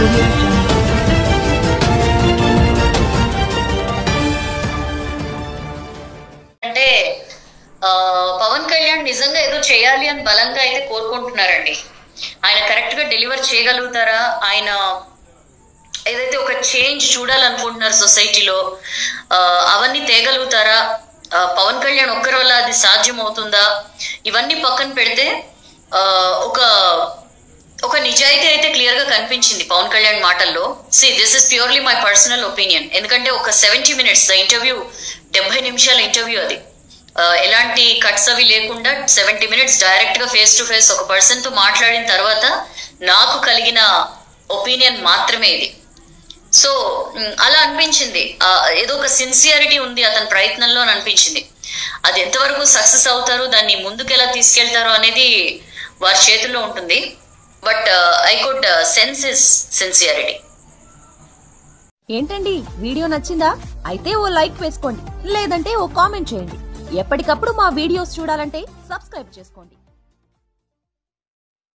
audio jungle. అంటే ఆ, పవన్ కళ్యాణ్ నిజంగా ఏదో చేయాలి అని బలంగా అయితే కోరుకుంటున్నారండి ఆయన కరెక్ట్ గా డెలివర్ చేయగలుగుతారా ఆయన ఏదైతే ఒక చేంజ్ చూడాలనుకుంటున్నారు సొసైటీలో ఆ, అవన్నీ తేగలుగుతారా ఆ, పవన్ కళ్యాణ్ ఒక్కరి వల్ల అది సాధ్యం అవుతుందా ఇవన్నీ పక్కన పెడితే ఆ, ఒక ఒక నిజాయితీ అయితే క్లియర్ గా కనిపించింది పవన్ కళ్యాణ్ మాటల్లో see this is purely my personal opinion ఎందుకంటే ఒక సెవెంటీ మినిట్స్ ద ఇంటర్వ్యూ డెబ్బై నిమిషాల ఇంటర్వ్యూ అది ఆ, ఎలాంటి కట్స్ అవి లేకుండా సెవెంటీ మినిట్స్ డైరెక్ట్ గా ఫేస్ టు ఫేస్ ఒక పర్సన్ తో మాట్లాడిన తర్వాత నాకు కలిగిన ఒపీనియన్ మాత్రమే ఇది సో మ్, అలా అనిపించింది ఆ, ఏదో ఒక సిన్సియారిటీ ఉంది అతని ప్రయత్నంలో అని అనిపించింది అది ఎంతవరకు సక్సెస్ అవుతారు దాన్ని ముందుకు ఎలా తీసుకెళ్తారు అనేది వారి చేతుల్లో ఉంటుంది but I could sense is sincerity ఏంటండి వీడియో నచ్చిందా అయితే ఓ లైక్ వేసుకోండి లేదంటే ఓ కామెంట్ చేయండి ఎప్పటికప్పుడు మా వీడియోస్ చూడాలంటే సబ్స్క్రైబ్ చేసుకోండి